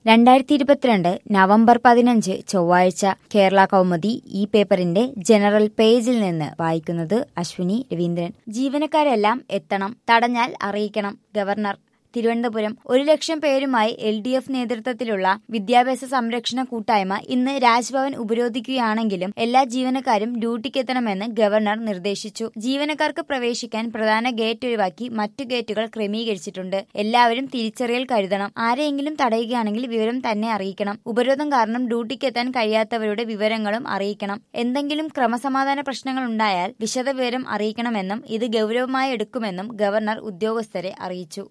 രണ്ടായിരത്തി ഇരുപത്തിരണ്ട് നവംബർ പതിനഞ്ച് ചൊവ്വാഴ്ച കേരള കൗമുദി ഈ പേപ്പറിന്റെ ജനറൽ പേജിൽ നിന്ന് വായിക്കുന്നത് അശ്വിനി രവീന്ദ്രൻ ജീവനക്കാരെല്ലാം എത്തണം തടഞ്ഞാൽ അറിയിക്കണം ഗവർണർ തിരുവനന്തപുരം ഒരു ലക്ഷം പേരുമായി എൽ ഡി എഫ് നേതൃത്വത്തിലുള്ള വിദ്യാഭ്യാസ സംരക്ഷണ കൂട്ടായ്മ ഇന്ന് രാജ്ഭവൻ ഉപരോധിക്കുകയാണെങ്കിലും എല്ലാ ജീവനക്കാരും ഡ്യൂട്ടിക്കെത്തണമെന്ന് ഗവർണർ നിർദ്ദേശിച്ചു ജീവനക്കാർക്ക് പ്രവേശിക്കാൻ പ്രധാന ഗേറ്റ് ഒഴിവാക്കി മറ്റു ഗേറ്റുകൾ ക്രമീകരിച്ചിട്ടുണ്ട് എല്ലാവരും തിരിച്ചറിയൽ കരുതണം ആരെയെങ്കിലും തടയുകയാണെങ്കിൽ വിവരം തന്നെ അറിയിക്കണം ഉപരോധം കാരണം ഡ്യൂട്ടിക്കെത്താൻ കഴിയാത്തവരുടെ വിവരങ്ങളും അറിയിക്കണം എന്തെങ്കിലും ക്രമസമാധാന പ്രശ്നങ്ങൾ ഉണ്ടായാൽ വിശദവിവരം അറിയിക്കണമെന്നും ഇത് ഗൗരവമായി എടുക്കുമെന്നും ഗവർണർ ഉദ്യോഗസ്ഥരെ അറിയിച്ചു